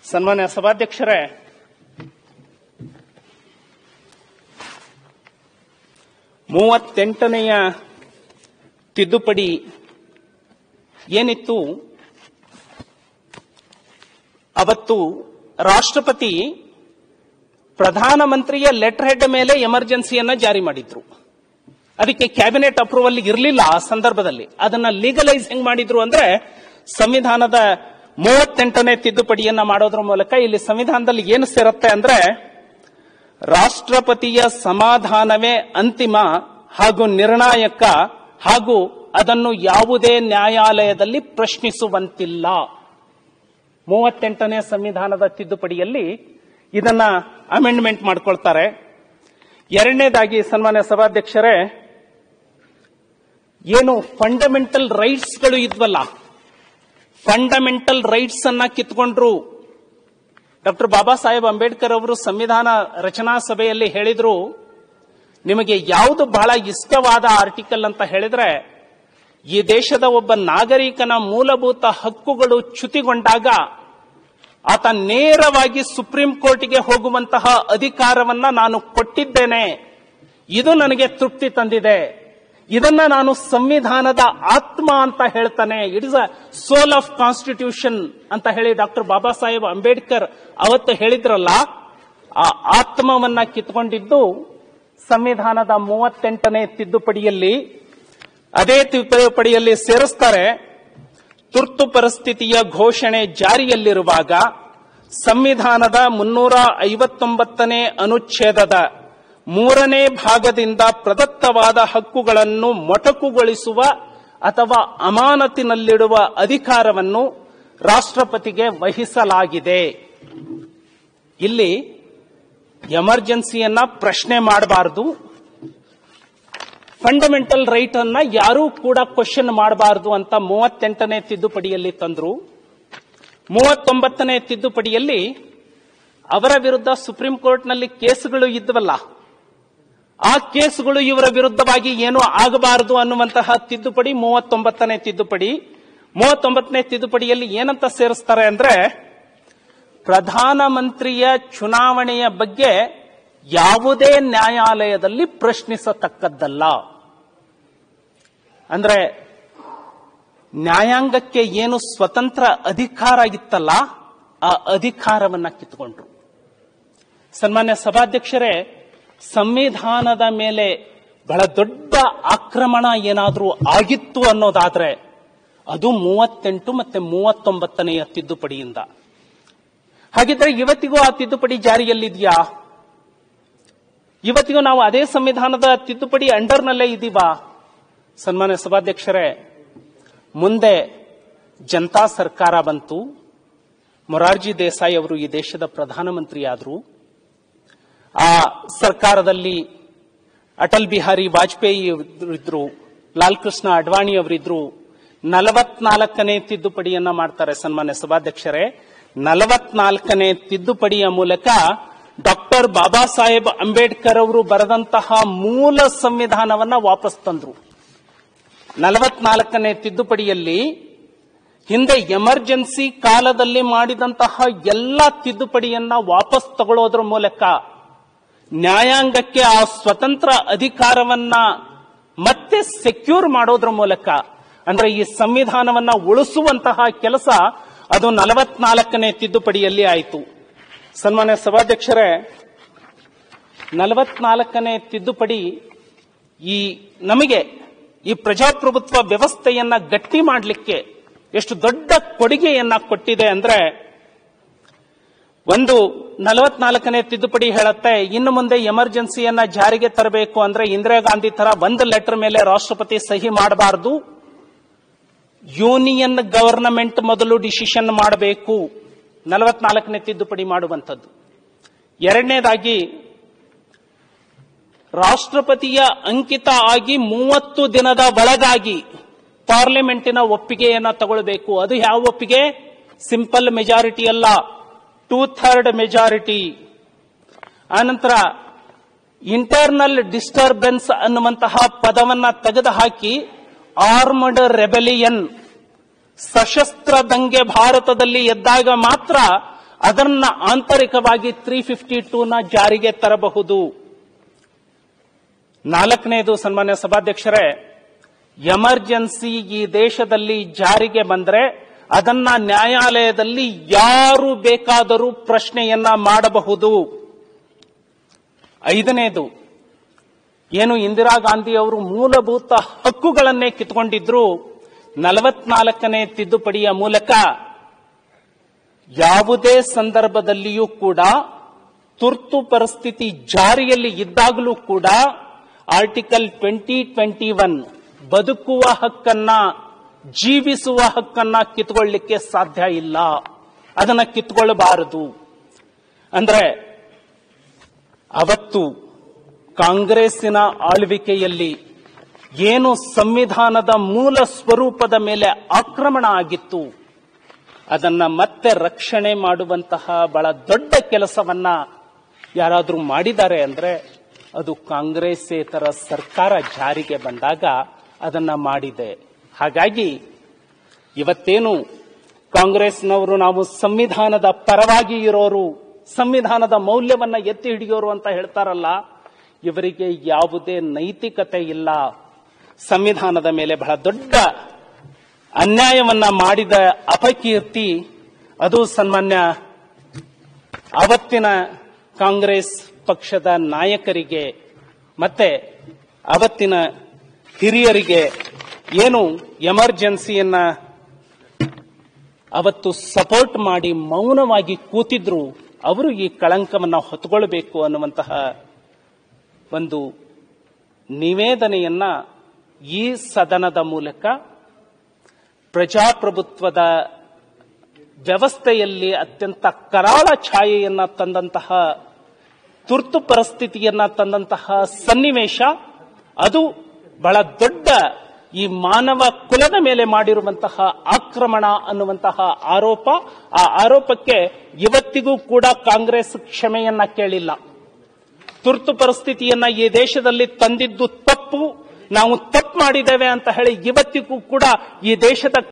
ಸನ್ಮಾನ್ಯ ಸಭಾಧ್ಯಕ್ಷರೇ ಮೂವತ್ತೆಂಟನೆಯ ತಿದ್ದುಪಡಿ ಏನಿತ್ತು ಅವತ್ತು ರಾಷ್ಟ್ರಪತಿ ಪ್ರಧಾನಮಂತ್ರಿಯ ಲೆಟರ್ ಹೆಡ್ ಮೇಲೆ ಎಮರ್ಜೆನ್ಸಿಯನ್ನ ಜಾರಿ ಮಾಡಿದ್ರು ಅದಕ್ಕೆ ಕ್ಯಾಬಿನೆಟ್ ಅಪ್ರೂವಲ್ ಇರಲಿಲ್ಲ ಆ ಸಂದರ್ಭದಲ್ಲಿ ಅದನ್ನ ಲೀಗಲೈಸ್ ಹೆಂಗ್ ಮಾಡಿದ್ರು ಅಂದ್ರೆ ಸಂವಿಧಾನದ ಮೂವತ್ತೆಂಟನೇ ತಿದ್ದುಪಡಿಯನ್ನ ಮಾಡೋದ್ರ ಮೂಲಕ ಇಲ್ಲಿ ಸಂವಿಧಾನದಲ್ಲಿ ಏನು ಸೇರುತ್ತೆ ಅಂದ್ರೆ ರಾಷ್ಟ್ರಪತಿಯ ಸಮಾಧಾನವೇ ಅಂತಿಮ ಹಾಗೂ ನಿರ್ಣಾಯಕ ಹಾಗೂ ಅದನ್ನು ಯಾವುದೇ ನ್ಯಾಯಾಲಯದಲ್ಲಿ ಪ್ರಶ್ನಿಸುವಂತಿಲ್ಲ ಮೂವತ್ತೆಂಟನೇ ಸಂವಿಧಾನದ ತಿದ್ದುಪಡಿಯಲ್ಲಿ ಇದನ್ನ ಅಮೆಂಡ್ಮೆಂಟ್ ಮಾಡ್ಕೊಳ್ತಾರೆ ಎರಡನೇದಾಗಿ ಸನ್ಮಾನ್ಯ ಸಭಾಧ್ಯಕ್ಷರೇ ಏನು ಫಂಡಮೆಂಟಲ್ ರೈಟ್ಸ್ಗಳು ಇದ್ವಲ್ಲ ಫಂಡಮೆಂಟಲ್ ರೈಟ್ಸ್ ಅನ್ನ ಕಿತ್ಕೊಂಡ್ರು ಡಾಕ್ಟರ್ ಬಾಬಾ ಸಾಹೇಬ್ ಅಂಬೇಡ್ಕರ್ ಅವರು ಸಂವಿಧಾನ ರಚನಾ ಸಭೆಯಲ್ಲಿ ಹೇಳಿದ್ರು ನಿಮಗೆ ಯಾವುದು ಬಹಳ ಇಷ್ಟವಾದ ಆರ್ಟಿಕಲ್ ಅಂತ ಹೇಳಿದ್ರೆ ಈ ದೇಶದ ಒಬ್ಬ ನಾಗರಿಕನ ಮೂಲಭೂತ ಹಕ್ಕುಗಳು ಚ್ಯುತಿಗೊಂಡಾಗ ಆತ ನೇರವಾಗಿ ಸುಪ್ರೀಂ ಕೋರ್ಟ್ಗೆ ಹೋಗುವಂತಹ ಅಧಿಕಾರವನ್ನ ನಾನು ಕೊಟ್ಟಿದ್ದೇನೆ ಇದು ನನಗೆ ತೃಪ್ತಿ ತಂದಿದೆ ಇದನ್ನ ನಾನು ಸಂವಿಧಾನದ ಆತ್ಮ ಅಂತ ಹೇಳ್ತಾನೆ it is a soul of constitution ಅಂತ ಹೇಳಿ ಡಾಕ್ಟರ್ ಬಾಬಾ ಸಾಹೇಬ್ ಅಂಬೇಡ್ಕರ್ ಅವತ್ತು ಹೇಳಿದ್ರಲ್ಲ ಆ ಆತ್ಮವನ್ನ ಕಿತ್ಕೊಂಡಿದ್ದು ಸಂವಿಧಾನದ ಮೂವತ್ತೆಂಟನೇ ತಿದ್ದುಪಡಿಯಲ್ಲಿ ಅದೇ ತಿದ್ದುಪಡಿಯಲ್ಲಿ ಸೇರಿಸ್ತಾರೆ ತುರ್ತು ಪರಿಸ್ಥಿತಿಯ ಘೋಷಣೆ ಜಾರಿಯಲ್ಲಿರುವಾಗ ಸಂವಿಧಾನದ ಮುನ್ನೂರ ಐವತ್ತೊಂಬತ್ತನೇ ಅನುಚ್ಛೇದದ ಮೂರನೇ ಭಾಗದಿಂದ ಪ್ರದತ್ತವಾದ ಹಕ್ಕುಗಳನ್ನು ಮೊಟಕುಗೊಳಿಸುವ ಅಥವಾ ಅಮಾನತಿನಲ್ಲಿಡುವ ಅಧಿಕಾರವನ್ನು ರಾಷ್ಟ್ರಪತಿಗೆ ವಹಿಸಲಾಗಿದೆ ಇಲ್ಲಿ ಎಮರ್ಜೆನ್ಸಿಯನ್ನ ಪ್ರಶ್ನೆ ಮಾಡಬಾರದು ಫಂಡಮೆಂಟಲ್ ರೈಟ್ ಅನ್ನ ಯಾರೂ ಕೂಡ ಕ್ವಶನ್ ಮಾಡಬಾರದು ಅಂತ ಮೂವತ್ತೆಂಟನೇ ತಿದ್ದುಪಡಿಯಲ್ಲಿ ತಂದ್ರು ಮೂವತ್ತೊಂಬತ್ತನೇ ತಿದ್ದುಪಡಿಯಲ್ಲಿ ಅವರ ವಿರುದ್ಧ ಸುಪ್ರೀಂ ಕೋರ್ಟ್ನಲ್ಲಿ ಕೇಸುಗಳು ಇದ್ವಲ್ಲ ಆ ಕೇಸುಗಳು ಇವರ ವಿರುದ್ಧವಾಗಿ ಏನು ಆಗಬಾರದು ಅನ್ನುವಂತಹ ತಿದ್ದುಪಡಿ ಮೂವತ್ತೊಂಬತ್ತನೇ ತಿದ್ದುಪಡಿ ಮೂವತ್ತೊಂಬತ್ತನೇ ತಿದ್ದುಪಡಿಯಲ್ಲಿ ಏನಂತ ಸೇರಿಸ್ತಾರೆ ಅಂದ್ರೆ ಪ್ರಧಾನಮಂತ್ರಿಯ ಚುನಾವಣೆಯ ಬಗ್ಗೆ ಯಾವುದೇ ನ್ಯಾಯಾಲಯದಲ್ಲಿ ಪ್ರಶ್ನಿಸತಕ್ಕದ್ದಲ್ಲ ಅಂದ್ರೆ ನ್ಯಾಯಾಂಗಕ್ಕೆ ಏನು ಸ್ವತಂತ್ರ ಅಧಿಕಾರ ಇತ್ತಲ್ಲ ಆ ಅಧಿಕಾರವನ್ನ ಕಿತ್ಕೊಂಡ್ರು ಸನ್ಮಾನ್ಯ ಸಭಾಧ್ಯಕ್ಷರೇ ಸಂವಿಧಾನದ ಮೇಲೆ ಬಹಳ ದೊಡ್ಡ ಆಕ್ರಮಣ ಏನಾದ್ರೂ ಆಗಿತ್ತು ಅನ್ನೋದಾದ್ರೆ ಅದು ಮೂವತ್ತೆಂಟು ಮತ್ತೆ ಮೂವತ್ತೊಂಬತ್ತನೆಯ ತಿದ್ದುಪಡಿಯಿಂದ ಹಾಗಿದ್ರೆ ಇವತ್ತಿಗೂ ಆ ತಿದ್ದುಪಡಿ ಜಾರಿಯಲ್ಲಿದೆಯಾ ಇವತ್ತಿಗೂ ನಾವು ಅದೇ ಸಂವಿಧಾನದ ತಿದ್ದುಪಡಿ ಅಂಡರ್ನಲ್ಲೇ ಇದ್ದೀವಾ ಸನ್ಮಾನ್ಯ ಸಭಾಧ್ಯಕ್ಷರೇ ಮುಂದೆ ಜನತಾ ಸರ್ಕಾರ ಬಂತು ಮೊರಾರ್ಜಿ ದೇಸಾಯಿ ಅವರು ಈ ದೇಶದ ಪ್ರಧಾನಮಂತ್ರಿ ಆದರು ಆ ಸರ್ಕಾರದಲ್ಲಿ ಅಟಲ್ ಬಿಹಾರಿ ವಾಜಪೇಯಿ ಇದ್ರು ಲಾಲ್ ಕೃಷ್ಣ ಅಡ್ವಾಣಿ ಅವರಿದ್ರು ನಲವತ್ನಾಲ್ಕನೇ ತಿದ್ದುಪಡಿಯನ್ನ ಮಾಡ್ತಾರೆ ಸನ್ಮಾನ್ಯ ಸಭಾಧ್ಯಕ್ಷರೇ ನಲವತ್ನಾಲ್ಕನೇ ತಿದ್ದುಪಡಿಯ ಮೂಲಕ ಡಾಕ್ಟರ್ ಬಾಬಾ ಸಾಹೇಬ್ ಅಂಬೇಡ್ಕರ್ ಅವರು ಬರೆದಂತಹ ಮೂಲ ಸಂವಿಧಾನವನ್ನ ವಾಪಸ್ ತಂದ್ರು ನಲವತ್ನಾಲ್ಕನೇ ತಿದ್ದುಪಡಿಯಲ್ಲಿ ಹಿಂದೆ ಎಮರ್ಜೆನ್ಸಿ ಕಾಲದಲ್ಲಿ ಮಾಡಿದಂತಹ ಎಲ್ಲ ತಿದ್ದುಪಡಿಯನ್ನ ವಾಪಸ್ ತಗೊಳ್ಳೋದ್ರ ಮೂಲಕ ನ್ಯಾಯಾಂಗಕ್ಕೆ ಆ ಸ್ವತಂತ್ರ ಅಧಿಕಾರವನ್ನ ಮತ್ತೆ ಸೆಕ್ಯೂರ್ ಮಾಡೋದ್ರ ಮೂಲಕ ಅಂದ್ರೆ ಈ ಸಂವಿಧಾನವನ್ನ ಉಳಿಸುವಂತಹ ಕೆಲಸ ಅದು ನಲವತ್ನಾಲ್ಕನೇ ತಿದ್ದುಪಡಿಯಲ್ಲಿ ಆಯಿತು ಸನ್ಮಾನ್ಯ ಸಭಾಧ್ಯಕ್ಷರೇ ನಲವತ್ನಾಲ್ಕನೇ ತಿದ್ದುಪಡಿ ಈ ನಮಗೆ ಈ ಪ್ರಜಾಪ್ರಭುತ್ವ ವ್ಯವಸ್ಥೆಯನ್ನ ಗಟ್ಟಿ ಮಾಡಲಿಕ್ಕೆ ಎಷ್ಟು ದೊಡ್ಡ ಕೊಡುಗೆಯನ್ನ ಕೊಟ್ಟಿದೆ ಅಂದ್ರೆ ಒಂದು ನಲವತ್ನಾಲ್ಕನೇ ತಿದ್ದುಪಡಿ ಹೇಳುತ್ತೆ ಇನ್ನು ಮುಂದೆ ಎಮರ್ಜೆನ್ಸಿಯನ್ನ ಜಾರಿಗೆ ತರಬೇಕು ಅಂದ್ರೆ ಇಂದಿರಾ ಗಾಂಧಿ ತರ ಒಂದು ಲೆಟರ್ ಮೇಲೆ ರಾಷ್ಟ್ರಪತಿ ಸಹಿ ಮಾಡಬಾರದು ಯೂನಿಯನ್ ಗವರ್ನಮೆಂಟ್ ಮೊದಲು ಡಿಸಿಷನ್ ಮಾಡಬೇಕು ನಲವತ್ನಾಲ್ಕನೇ ತಿದ್ದುಪಡಿ ಮಾಡುವಂಥದ್ದು ಎರಡನೇದಾಗಿ ರಾಷ್ಟ್ರಪತಿಯ ಅಂಕಿತ ಆಗಿ ಮೂವತ್ತು ದಿನದ ಒಳಗಾಗಿ ಪಾರ್ಲಿಮೆಂಟಿನ ಒಪ್ಪಿಗೆಯನ್ನ ತಗೊಳ್ಬೇಕು ಅದು ಯಾವ ಒಪ್ಪಿಗೆ ಸಿಂಪಲ್ ಮೆಜಾರಿಟಿ ಅಲ್ಲ ಟೂ ಥರ್ಡ್ ಮೆಜಾರಿಟಿ ಆನಂತರ ಇಂಟರ್ನಲ್ ಡಿಸ್ಟರ್ಬೆನ್ಸ್ ಅನ್ನುವಂತಹ ಪದವನ್ನ ತೆಗೆದುಹಾಕಿ ಆರ್ಮಡ್ ರೆಬೆಲಿಯನ್ ಸಶಸ್ತ್ರ ದಂಗೆ ಭಾರತದಲ್ಲಿ ಎದ್ದಾಗ ಮಾತ್ರ ಅದನ್ನ ಆಂತರಿಕವಾಗಿ ತ್ರೀ ಫಿಫ್ಟಿ ಟೂನ ಜಾರಿಗೆ ತರಬಹುದು ನಾಲ್ಕನೇದು ಸನ್ಮಾನ್ಯ ಸಭಾಧ್ಯಕ್ಷರೇ ಎಮರ್ಜೆನ್ಸಿ ಈ ದೇಶದಲ್ಲಿ ಜಾರಿಗೆ ಬಂದ್ರೆ ಅದನ್ನ ನ್ಯಾಯಾಲಯದಲ್ಲಿ ಯಾರು ಬೇಕಾದರೂ ಪ್ರಶ್ನೆಯನ್ನ ಮಾಡಬಹುದು ಐದನೇದು ಏನು ಇಂದಿರಾ ಗಾಂಧಿ ಅವರು ಮೂಲಭೂತ ಹಕ್ಕುಗಳನ್ನೇ ಕಿತ್ಕೊಂಡಿದ್ರು ನಲವತ್ನಾಲ್ಕನೇ ತಿದ್ದುಪಡಿಯ ಮೂಲಕ ಯಾವುದೇ ಸಂದರ್ಭದಲ್ಲಿಯೂ ಕೂಡ ತುರ್ತು ಪರಿಸ್ಥಿತಿ ಜಾರಿಯಲ್ಲಿ ಇದ್ದಾಗಲೂ ಕೂಡ ಆರ್ಟಿಕಲ್ ಟ್ವೆಂಟಿ ಟ್ವೆಂಟಿ ಒನ್ ಬದುಕುವ ಹಕ್ಕನ್ನ ಜೀವಿಸುವ ಹಕ್ಕನ್ನ ಕಿತ್ಕೊಳ್ಳಿಕ್ಕೆ ಸಾಧ್ಯ ಇಲ್ಲ ಅದನ್ನ ಕಿತ್ಕೊಳ್ಳಬಾರದು ಅಂದ್ರೆ ಅವತ್ತು ಕಾಂಗ್ರೆಸ್ಸಿನ ಆಳ್ವಿಕೆಯಲ್ಲಿ ಏನು ಸಂವಿಧಾನದ ಮೂಲ ಸ್ವರೂಪದ ಮೇಲೆ ಆಕ್ರಮಣ ಆಗಿತ್ತು ಅದನ್ನ ಮತ್ತೆ ರಕ್ಷಣೆ ಮಾಡುವಂತಹ ಬಹಳ ದೊಡ್ಡ ಕೆಲಸವನ್ನ ಯಾರಾದರೂ ಮಾಡಿದ್ದಾರೆ ಅಂದ್ರೆ ಅದು ಕಾಂಗ್ರೆಸ್ಸೇತರ ಸರ್ಕಾರ ಜಾರಿಗೆ ಬಂದಾಗ ಅದನ್ನ ಮಾಡಿದೆ ಹಾಗಾಗಿ ಇವತ್ತೇನು ಕಾಂಗ್ರೆಸ್ನವರು ನಾವು ಸಂವಿಧಾನದ ಪರವಾಗಿ ಇರೋರು ಸಂವಿಧಾನದ ಮೌಲ್ಯವನ್ನ ಎತ್ತಿ ಹಿಡಿಯೋರು ಅಂತ ಹೇಳ್ತಾರಲ್ಲ ಇವರಿಗೆ ಯಾವುದೇ ನೈತಿಕತೆ ಇಲ್ಲ ಸಂವಿಧಾನದ ಮೇಲೆ ಬಹಳ ದೊಡ್ಡ ಅನ್ಯಾಯವನ್ನ ಮಾಡಿದ ಅಪಕೀರ್ತಿ ಅದು ಸನ್ಮಾನ್ಯ ಅವತ್ತಿನ ಕಾಂಗ್ರೆಸ್ ಪಕ್ಷದ ನಾಯಕರಿಗೆ ಮತ್ತೆ ಅವತ್ತಿನ ಹಿರಿಯರಿಗೆ ಏನು ಎಮರ್ಜೆನ್ಸಿಯನ್ನ ಅವತ್ತು ಸಪೋರ್ಟ್ ಮಾಡಿ ಮೌನವಾಗಿ ಕೂತಿದ್ರು ಅವರು ಈ ಕಳಂಕವನ್ನ ಹೊತ್ಕೊಳ್ಬೇಕು ಅನ್ನುವಂತಹ ಒಂದು ನಿವೇದನೆಯನ್ನ ಈ ಸದನದ ಮೂಲಕ ಪ್ರಜಾಪ್ರಭುತ್ವದ ವ್ಯವಸ್ಥೆಯಲ್ಲಿ ಅತ್ಯಂತ ಕರಾಳ ಛಾಯೆಯನ್ನ ತಂದಂತಹ ತುರ್ತು ಪರಿಸ್ಥಿತಿಯನ್ನ ತಂದಂತಹ ಸನ್ನಿವೇಶ ಅದು ಬಹಳ ದೊಡ್ಡ ಈ ಮಾನವ ಕುಲದ ಮೇಲೆ ಮಾಡಿರುವಂತಹ ಆಕ್ರಮಣ ಅನ್ನುವಂತಹ ಆರೋಪ ಆ ಆರೋಪಕ್ಕೆ ಇವತ್ತಿಗೂ ಕೂಡ ಕಾಂಗ್ರೆಸ್ ಕ್ಷಮೆಯನ್ನ ಕೇಳಿಲ್ಲ ತುರ್ತು ಪರಿಸ್ಥಿತಿಯನ್ನ ಈ ದೇಶದಲ್ಲಿ ತಂದಿದ್ದು ತಪ್ಪು ನಾವು ತಪ್ಪು ಮಾಡಿದ್ದೇವೆ ಅಂತ ಹೇಳಿ ಇವತ್ತಿಗೂ ಕೂಡ ಈ ದೇಶದ